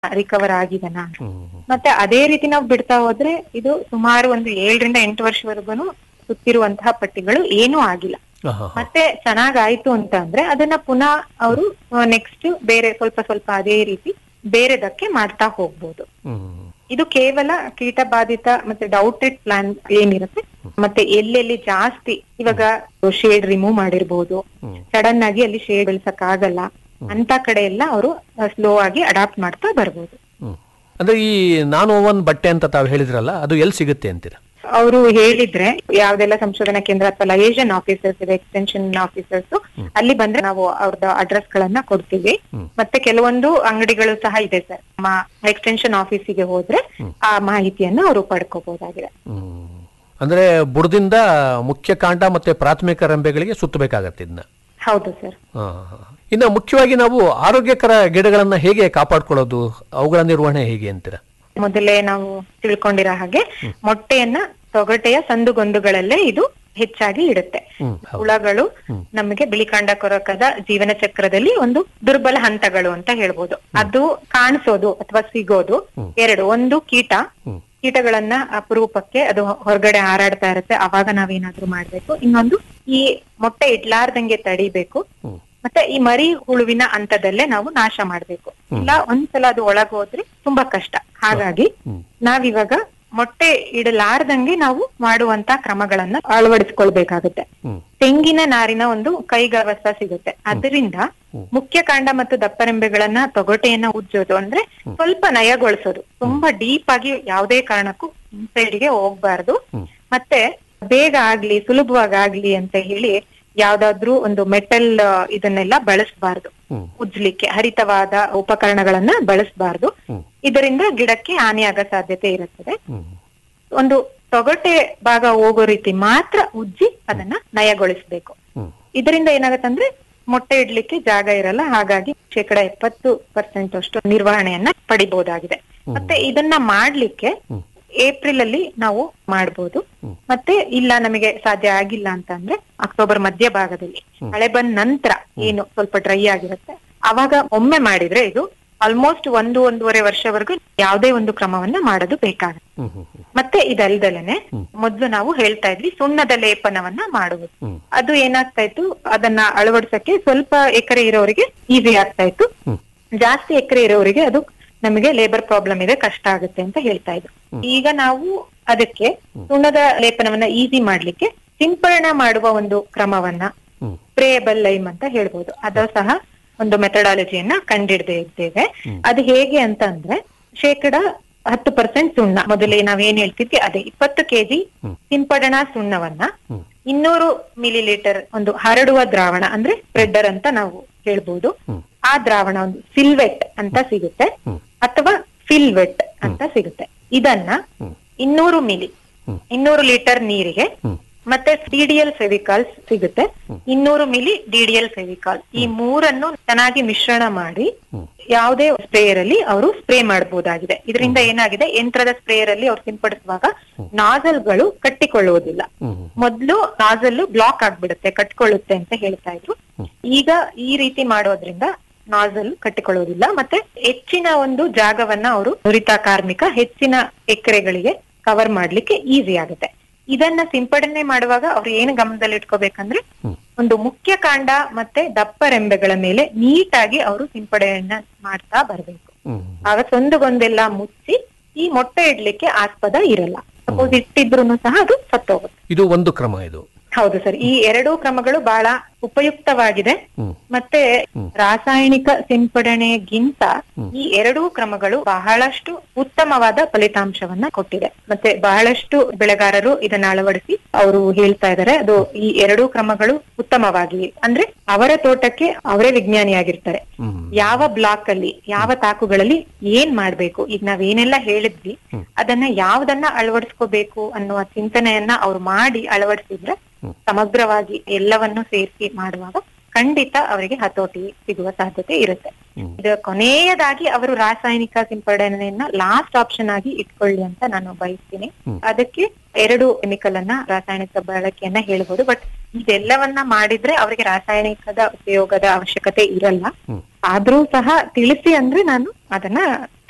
Recover ಆಗಿದನ ಹ್ಮ್ ಮತ್ತೆ ಅದೇ ರೀತಿ ನಾವು ಬಿಡ್ತಾ ಹೋದ್ರೆ ಇದು ಸುಮಾರು ಒಂದು ಏಳರಿಂದ ಎಂಟು ವರ್ಷವರೆಗೂ ಸುತ್ತಿರುವಂತಹ ಪಟ್ಟಿಗಳು ಏನೂ ಆಗಿಲ್ಲ ಹಾ, ಹಾ, ಹಾ. ಮತ್ತೆ ಚೆನ್ನಾಗಾಯ್ತು ಅಂತ ಅಂದ್ರೆ ಅದನ್ನ ಪುನಃ ಅವರು ನೆಕ್ಸ್ಟ್ ಬೇರೆ ಸ್ವಲ್ಪ ಸ್ವಲ್ಪ ಅದೇ ರೀತಿ ಬೇರೆದಕ್ಕೆ ಮಾಡ್ತಾ ಹೋಗ್ಬೋದು ಹ್ಮ್ ಇದು ಕೇವಲ ಕೀಟ ಬಾಧಿತ ಮತ್ತೆ ಡೌಟೆಡ್ ಪ್ಲಾನ್ ಏನಿರುತ್ತೆ ಮತ್ತೆ ಎಲ್ಲೆಲ್ಲಿ ಜಾಸ್ತಿ ಇವಾಗ ಶೇಡ್ ರಿಮೂವ್ ಮಾಡಿರ್ಬೋದು ಹ್ಮ್. ಸಡನ್ ಆಗಿ ಅಲ್ಲಿ ಶೇಡ್ ಬೆಳ್ಸಕ್ ಆಗಲ್ಲ ಅಂತ ಕಡೆ ಎಲ್ಲ ಅವರು ಸ್ಲೋ ಆಗಿ ಅಡಾಪ್ಟ್ ಮಾಡ್ತಾ ಬರ್ಬೋದು ಹ್ಮ್ ಅಂದ್ರೆ ಈ ನಾನ್ ಓವನ್ ಬಟ್ಟೆ ಅಂತ ತಾವು ಹೇಳಿದ್ರಲ್ಲ ಅದು ಎಲ್ಲಿ ಸಿಗುತ್ತೆ ಅಂತೀರಾ ಅವರು ಹೇಳಿದ್ರೆ ಯಾವ್ದೆಲ್ಲ ಸಂಶೋಧನಾ ಕೇಂದ್ರ ಅಥವಾ ಲಯೇಷನ್ ಆಫೀಸರ್ಸ್ ಇದೆ ಎಕ್ಸ್ಟೆನ್ಷನ್ ಆಫೀಸರ್ಸ್ ಅಲ್ಲಿ ಬಂದ್ರೆ ನಾವು ಅವ್ರದ್ದು ಅಡ್ರೆಸ್ ಗಳನ್ನ ಕೊಡ್ತೀವಿ ಹ್ಮ್. ಮತ್ತೆ ಕೆಲವೊಂದು ಅಂಗಡಿಗಳು ಸಹ ಇದೆ ಸರ್ ನಮ್ಮ ಎಕ್ಸ್ಟೆನ್ಷನ್ ಆಫೀಸಿಗೆ ಹೋದ್ರೆ ಆ ಮಾಹಿತಿಯನ್ನ ಅವರು ಪಡ್ಕೋಬಹುದಾಗಿದೆ ಹ್ಮ್ ಅಂದ್ರೆ ಬುಡದಿಂದ ಮುಖ್ಯ ಕಾಂಡ ಮತ್ತೆ ಪ್ರಾಥಮಿಕ ರೆಂಬೆಗಳಿಗೆ ಸುತ್ತಬೇಕಾಗತ್ತೆ ಇದನ್ನ ಹೌದು ಸರ್ ಹಾ, ಹಾ. ಇನ್ನು ಮುಖ್ಯವಾಗಿ ನಾವು ಆರೋಗ್ಯಕರ ಗಿಡಗಳನ್ನ ಹೇಗೆ ಕಾಪಾಡ್ಕೊಳ್ಳೋದು ಅವುಗಳ ನಿರ್ವಹಣೆ ಹೇಗೆ ಅಂತೀರಾ ಮೊದಲೇ ನಾವು ತಿಳ್ಕೊಂಡಿರೋ ಹಾಗೆ ಮೊಟ್ಟೆಯನ್ನ ತೊಗಟೆಯ ಸಂದುಗೊಂದುಗಳಲ್ಲೇ ಇದು ಹೆಚ್ಚಾಗಿ ಇಡುತ್ತೆ ಹ್ಮ್ ಹೌದು. ಹುಳಗಳು ನಮಗೆ ಬಿಳಿಕಾಂಡ ಕೊರಕದ ಜೀವನ ಚಕ್ರದಲ್ಲಿ ಒಂದು ದುರ್ಬಲ ಹಂತಗಳು ಅಂತ ಹೇಳ್ಬೋದು ಅದು ಕಾಣಿಸೋದು ಅಥವಾ ಸಿಗೋದು ಎರಡು ಒಂದು ಕೀಟ ಕೀಟಗಳನ್ನ ಅಪರೂಪಕ್ಕೆ ಅದು ಹೊರಗಡೆ ಹಾರಾಡ್ತಾ ಇರುತ್ತೆ ಅವಾಗ ನಾವೇನಾದ್ರೂ ಮಾಡ್ಬೇಕು ಇನ್ನೊಂದು ಈ ಮೊಟ್ಟೆ ಇಡ್ಲಾರ್ದಂಗೆ ತಡಿಬೇಕು ಹ್ಮ್. ಮತ್ತೆ ಈ ಮರಿ ಹುಳುವಿನ ಹಂತದಲ್ಲೇ ನಾವು ನಾಶ ಮಾಡ್ಬೇಕು ಇಲ್ಲ ಒಂದ್ಸಲ ಅದು ಒಳಗ್ ಹೋದ್ರೆ ತುಂಬಾ ಕಷ್ಟ ಹಾಗಾಗಿ ನಾವಿವಾಗ ಮೊಟ್ಟೆ ಇಡಲಾರ್ದಂಗೆ ನಾವು ಮಾಡುವಂತ ಕ್ರಮಗಳನ್ನ ಅಳವಡಿಸ್ಕೊಳ್ಬೇಕಾಗುತ್ತೆ ಹ್ಮ್. ತೆಂಗಿನ ನಾರಿನ ಒಂದು ಕೈಗವಸ ಸಿಗುತ್ತೆ ಅದರಿಂದ ಮುಖ್ಯ ಕಾಂಡ ಮತ್ತು ದಪ್ಪರೆಂಬೆಗಳನ್ನ ತೊಗಟೆಯನ್ನ ಉಜ್ಜೋದು ಅಂದ್ರೆ ಸ್ವಲ್ಪ ನಯಗೊಳಿಸೋದು ತುಂಬಾ ಡೀಪ್ ಆಗಿ ಯಾವುದೇ ಕಾರಣಕ್ಕೂ ಸೈಡ್ಗೆ ಹೋಗ್ಬಾರ್ದು ಮತ್ತೆ ಬೇಗ ಆಗ್ಲಿ ಸುಲಭವಾಗಿ ಆಗ್ಲಿ ಅಂತ ಹೇಳಿ ಯಾವ್ದಾದ್ರೂ ಒಂದು ಮೆಟಲ್ ಇದನ್ನೆಲ್ಲ ಬಳಸಬಾರ್ದು ಹ್ಮ್. ಉಜ್ಲಿಕ್ಕೆ ಹರಿತವಾದ ಉಪಕರಣಗಳನ್ನ ಬಳಸಬಾರ್ದು ಇದರಿಂದ ಗಿಡಕ್ಕೆ ಹಾನಿಯಾಗೋ ಸಾಧ್ಯತೆ ಇರುತ್ತದೆ ಹ್ಮ್. ಒಂದು ತೊಗಟೆ ಭಾಗ ಹೋಗೋ ರೀತಿ ಮಾತ್ರ ಉಜ್ಜಿ ಅದನ್ನ ನಯಗೊಳಿಸ್ಬೇಕು ಹ್ಮ್. ಇದರಿಂದ ಏನಾಗತ್ತಂದ್ರೆ ಮೊಟ್ಟೆ ಇಡ್ಲಿಕ್ಕೆ ಜಾಗ ಇರಲ್ಲ ಹಾಗಾಗಿ ಶೇಕಡ ಎಪ್ಪತ್ತು ಪರ್ಸೆಂಟ್ ಅಷ್ಟು ನಿರ್ವಹಣೆಯನ್ನ ಪಡಿಬಹುದಾಗಿದೆ ಮತ್ತೆ ಇದನ್ನ ಮಾಡ್ಲಿಕ್ಕೆ ಏಪ್ರಿಲ್ ಅಲ್ಲಿ ನಾವು ಮಾಡ್ಬೋದು ಮತ್ತೆ ಇಲ್ಲ ನಮಗೆ ಸಾಧ್ಯ ಆಗಿಲ್ಲ ಅಂತ ಅಂದ್ರೆ ಅಕ್ಟೋಬರ್ ಮಧ್ಯ ಭಾಗದಲ್ಲಿ ಮಳೆ ಬಂದ ನಂತರ ಏನು ಸ್ವಲ್ಪ ಡ್ರೈ ಆಗಿರುತ್ತೆ ಅವಾಗ ಒಮ್ಮೆ ಮಾಡಿದ್ರೆ ಇದು ಆಲ್ಮೋಸ್ಟ್ ಒಂದು ಒಂದೂವರೆ ವರ್ಷವರೆಗೂ ಯಾವುದೇ ಒಂದು ಕ್ರಮವನ್ನ ಮಾಡೋದು ಬೇಕಾಗುತ್ತೆ ಹ್ಮ್ ಹ್ಮ್ ಹ್ಮ್. ಮತ್ತೆ ಇದಲ್ದಲೇನೆ ಮೊದ್ಲು ನಾವು ಹೇಳ್ತಾ ಇದ್ವಿ ಸುಣ್ಣದ ಲೇಪನವನ್ನ ಮಾಡುವುದು ಹ್ಮ್. ಅದು ಏನಾಗ್ತಾ ಇತ್ತು ಅದನ್ನ ಅಳವಡಿಸಕ್ಕೆ ಸ್ವಲ್ಪ ಎಕರೆ ಇರೋರಿಗೆ ಈಸಿ ಆಗ್ತಾ ಇತ್ತು ಹ್ಮ್. ಜಾಸ್ತಿ ಎಕರೆ ಇರೋರಿಗೆ ಅದು ನಮಗೆ ಲೇಬರ್ ಪ್ರಾಬ್ಲಮ್ ಇದೆ ಕಷ್ಟ ಆಗುತ್ತೆ ಅಂತ ಹೇಳ್ತಾ ಇದ್ರು ಈಗ ನಾವು ಅದಕ್ಕೆ ಸುಣ್ಣದ ಲೇಪನವನ್ನ ಈಸಿ ಮಾಡ್ಲಿಕ್ಕೆ ಸಿಂಪರಣೆ ಮಾಡುವ ಒಂದು ಕ್ರಮವನ್ನ ಹ್ಮ್. ಸ್ಪ್ರೇಯಬಲ್ ಲೈಮ್ ಅಂತ ಹೇಳ್ಬೋದು ಅದು ಸಹ ಒಂದು ಮೆಥಡಾಲಜಿಯನ್ನ ಕಂಡಿಡ್ದೇ ಇದ್ದೇವೆ ಅದು ಹೇಗೆ ಅಂತ ಅಂದ್ರೆ ಶೇಕಡ ಹತ್ತು ಪರ್ಸೆಂಟ್ ಸುಣ್ಣ ಮೊದಲೇ ನಾವೇನ್ ಹೇಳ್ತಿದ್ವಿ ಅದೇ ಇಪ್ಪತ್ತು ಕೆಜಿ ಸಿಂಪಡಣಾ ಸುಣ್ಣವನ್ನ ಇನ್ನೂರು ಮಿಲಿ ಲೀಟರ್ ಒಂದು ಹರಡುವ ದ್ರಾವಣ ಅಂದ್ರೆ ಸ್ಪ್ರೆಡ್ಡರ್ ಅಂತ ನಾವು ಹೇಳ್ಬೋದು ಆ ದ್ರಾವಣ ಒಂದು ಸಿಲ್ವೆಟ್ ಅಂತ ಸಿಗುತ್ತೆ ಅಥವಾ ಫಿಲ್ವೆಟ್ ಅಂತ ಸಿಗುತ್ತೆ ಇದನ್ನ ಇನ್ನೂರು ಮಿಲಿ ಇನ್ನೂರು ಲೀಟರ್ ನೀರಿಗೆ ಮತ್ತೆ ಡಿಡಿಎಲ್ ಫೆವಿಕಾಲ್ ಸಿಗುತ್ತೆ ಇನ್ನೂರು ಮಿಲಿ ಡಿಡಿಎಲ್ ಫೆವಿಕಾಲ್ ಈ ಮೂರನ್ನು ಚೆನ್ನಾಗಿ ಮಿಶ್ರಣ ಮಾಡಿ ಯಾವುದೇ ಸ್ಪ್ರೇಯರ್ ಅಲ್ಲಿ ಅವರು ಸ್ಪ್ರೇ ಮಾಡಬಹುದಾಗಿದೆ ಇದರಿಂದ ಏನಾಗಿದೆ ಯಂತ್ರದ ಸ್ಪ್ರೇಯರ್ ಅಲ್ಲಿ ಅವ್ರು ಸಿಂಪಡಿಸುವಾಗ ನಾಜಲ್ಗಳು ಕಟ್ಟಿಕೊಳ್ಳುವುದಿಲ್ಲ ಮೊದ್ಲು ನಾಜಲ್ ಬ್ಲಾಕ್ ಆಗ್ಬಿಡುತ್ತೆ ಕಟ್ಕೊಳ್ಳುತ್ತೆ ಅಂತ ಹೇಳ್ತಾ ಇದ್ರು ಈಗ ಈ ರೀತಿ ಮಾಡೋದ್ರಿಂದ ನಾಜಲ್ ಕಟ್ಟಿಕೊಳ್ಳುವುದಿಲ್ಲ ಮತ್ತೆ ಹೆಚ್ಚಿನ ಒಂದು ಜಾಗವನ್ನ ಅವರು ನುರಿತ ಕಾರ್ಮಿಕ ಹೆಚ್ಚಿನ ಎಕರೆಗಳಿಗೆ ಕವರ್ ಮಾಡ್ಲಿಕ್ಕೆ ಈಸಿ ಆಗುತ್ತೆ ಇದನ್ನ ಸಿಂಪಡಣೆ ಮಾಡುವಾಗ ಅವ್ರು ಏನು ಗಮನದಲ್ಲಿ ಇಟ್ಕೋಬೇಕಂದ್ರೆ ಒಂದು ಮುಖ್ಯ ಕಾಂಡ ಮತ್ತೆ ದಪ್ಪ ರೆಂಬೆಗಳ ಮೇಲೆ ನೀಟಾಗಿ ಅವರು ಸಿಂಪಡಣೆಯನ್ನ ಮಾಡ್ತಾ ಬರ್ಬೇಕು ಹ್ಮ್. ಆಗ ಸಂದುಗೊಂದೆಲ್ಲ ಮುಚ್ಚಿ ಈ ಮೊಟ್ಟೆ ಇಡ್ಲಿಕ್ಕೆ ಆಸ್ಪದ ಇರಲ್ಲ ಸಪೋಸ್ ಇಟ್ಟಿದ್ರು ಸಹ ಅದು ಸತ್ತೋಗುತ್ತೆ ಇದು ಒಂದು ಕ್ರಮ ಇದು ಹೌದು ಸರ್ ಈ ಎರಡೂ ಕ್ರಮಗಳು ಬಹಳ ಉಪಯುಕ್ತವಾಗಿದೆ ಹ್ಮ್. ಮತ್ತೆ ರಾಸಾಯನಿಕ ಸಿಂಪಡಣೆಗಿಂತ ಈ ಎರಡೂ ಕ್ರಮಗಳು ಬಹಳಷ್ಟು ಉತ್ತಮವಾದ ಫಲಿತಾಂಶವನ್ನ ಕೊಟ್ಟಿದೆ ಮತ್ತೆ ಬಹಳಷ್ಟು ಬೆಳೆಗಾರರು ಇದನ್ನ ಅಳವಡಿಸಿ ಅವರು ಹೇಳ್ತಾ ಇದ್ದಾರೆ ಅದು ಈ ಎರಡೂ ಕ್ರಮಗಳು ಉತ್ತಮವಾಗಿ ಅಂದ್ರೆ ಅವರ ತೋಟಕ್ಕೆ ಅವರೇ ವಿಜ್ಞಾನಿಯಾಗಿರ್ತಾರೆ ಹ್ಮ್. ಯಾವ ಬ್ಲಾಕ್ ಅಲ್ಲಿ ಯಾವ ತಾಕುಗಳಲ್ಲಿ ಏನ್ ಮಾಡ್ಬೇಕು ಈಗ ನಾವೇನೆಲ್ಲ ಹೇಳಿದ್ವಿ ಅದನ್ನ ಯಾವ್ದನ್ನ ಅಳವಡಿಸ್ಕೋಬೇಕು ಅನ್ನುವ ಚಿಂತನೆಯನ್ನ ಅವ್ರು ಮಾಡಿ ಅಳವಡಿಸಿದ್ರೆ ಸಮಗ್ರವಾಗಿ ಎಲ್ಲವನ್ನು ಸೇರಿಸಿ ಮಾಡುವಾಗ ಖಂಡಿತ ಅವರಿಗೆ ಹತೋಟಿ ಸಿಗುವ ಸಾಧ್ಯತೆ ಇರುತ್ತೆ ಇದು ಕೊನೆಯದಾಗಿ ಅವರು ರಾಸಾಯನಿಕ ಸಿಂಪಡಣೆಯನ್ನ ಲಾಸ್ಟ್ ಆಪ್ಷನ್ ಆಗಿ ಇಟ್ಕೊಳ್ಳಿ ಅಂತ ನಾನು ಬಯಸ್ತೀನಿ ಅದಕ್ಕೆ ಎರಡು ಕೆಮಿಕಲ್ ಅನ್ನ ರಾಸಾಯನಿಕ ಬಳಕೆಯನ್ನ ಹೇಳ್ಬೋದು ಬಟ್ ಇದೆಲ್ಲವನ್ನ ಮಾಡಿದ್ರೆ ಅವರಿಗೆ ರಾಸಾಯನಿಕದ ಉಪಯೋಗದ ಅವಶ್ಯಕತೆ ಇರಲ್ಲ ಆದ್ರೂ ಸಹ ತಿಳಿಸಿ ಅಂದ್ರೆ ನಾನು ಅದನ್ನ